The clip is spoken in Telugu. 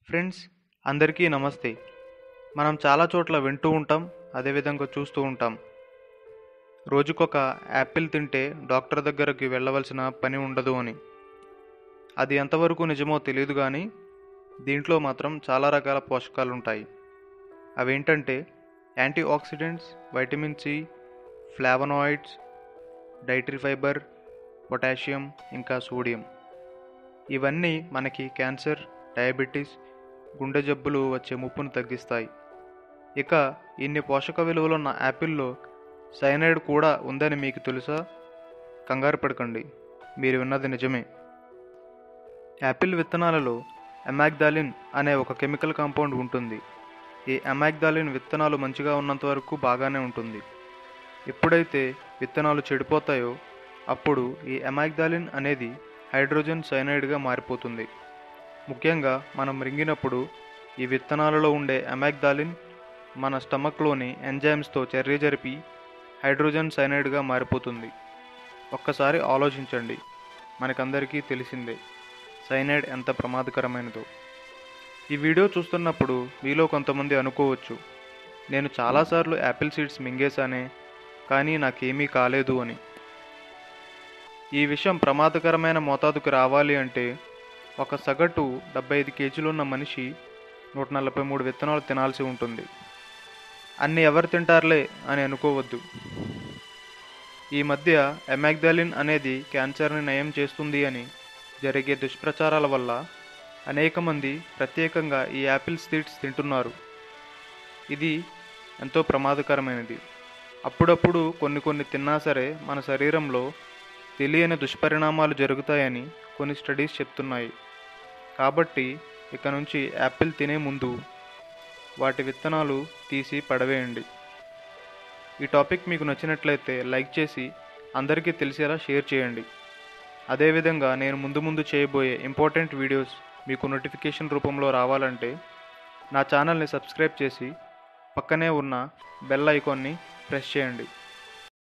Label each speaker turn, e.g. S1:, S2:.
S1: ఫ్రెండ్స్ అందరికీ నమస్తే మనం చాలా చోట్ల వింటూ ఉంటాం అదేవిధంగా చూస్తూ ఉంటాం రోజుకొక యాపిల్ తింటే డాక్టర్ దగ్గరకు వెళ్ళవలసిన పని ఉండదు అని అది ఎంతవరకు నిజమో తెలియదు కానీ దీంట్లో మాత్రం చాలా రకాల పోషకాలు ఉంటాయి అవేంటంటే anti oxidants vitamin C flavonoids dietary fibre potassium ఇంకా సోడియం ఇవన్నీ మనకి క్యాన్సర్ డయాబెటీస్ గుండె జబ్బులు వచ్చే ముప్పును తగ్గిస్తాయి ఇక ఇన్ని పోషక విలువలున్న యాపిల్లో సైనైడ్ కూడా ఉందని మీకు తెలుసా కంగారు పడకండి మీరు విన్నది నిజమే యాపిల్ విత్తనాలలో అమాగ్దాలిన్ అనే ఒక కెమికల్ కాంపౌండ్ ఉంటుంది ఈ అమాగ్దాలిన్ విత్తనాలు మంచిగా ఉన్నంత వరకు బాగానే ఉంటుంది ఎప్పుడైతే విత్తనాలు చెడిపోతాయో అప్పుడు ఈ అమాగ్దాలిన్ అనేది హైడ్రోజన్ సైనైడ్గా మారిపోతుంది ముఖ్యంగా మనం రింగినప్పుడు ఈ విత్తనాలలో ఉండే అమాగ్దాలిన్ మన స్టమక్లోని ఎంజైమ్స్తో చర్య జరిపి హైడ్రోజన్ సైనైడ్గా మారిపోతుంది ఒక్కసారి ఆలోచించండి మనకందరికీ తెలిసిందే సైనైడ్ ఎంత ప్రమాదకరమైనదో ఈ వీడియో చూస్తున్నప్పుడు మీలో కొంతమంది అనుకోవచ్చు నేను చాలాసార్లు యాపిల్ సీడ్స్ మింగేశానే కానీ నాకేమీ కాలేదు అని ఈ విషయం ప్రమాదకరమైన మోతాదుకు రావాలి అంటే ఒక సగటు డెబ్బై ఐదు కేజీలున్న మనిషి నూట నలభై మూడు విత్తనాలు తినాల్సి ఉంటుంది అన్ని ఎవరు తింటారులే అని అనుకోవద్దు ఈ మధ్య ఎమాగ్దాలిన్ అనేది క్యాన్సర్ని నయం చేస్తుంది అని జరిగే దుష్ప్రచారాల వల్ల అనేక మంది ప్రత్యేకంగా ఈ యాపిల్ సీడ్స్ తింటున్నారు ఇది ఎంతో ప్రమాదకరమైనది అప్పుడప్పుడు కొన్ని కొన్ని తిన్నా సరే మన శరీరంలో తెలియని దుష్పరిణామాలు జరుగుతాయని కొన్ని స్టడీస్ చెప్తున్నాయి కాబట్టి ఇక నుంచి యాపిల్ తినే ముందు వాటి విత్తనాలు తీసి పడవేయండి ఈ టాపిక్ మీకు నచ్చినట్లయితే లైక్ చేసి అందరికీ తెలిసేలా షేర్ చేయండి అదేవిధంగా నేను ముందు ముందు చేయబోయే ఇంపార్టెంట్ వీడియోస్ మీకు నోటిఫికేషన్ రూపంలో రావాలంటే నా ఛానల్ని సబ్స్క్రైబ్ చేసి పక్కనే ఉన్న బెల్ ఐకాన్ని ప్రెస్ చేయండి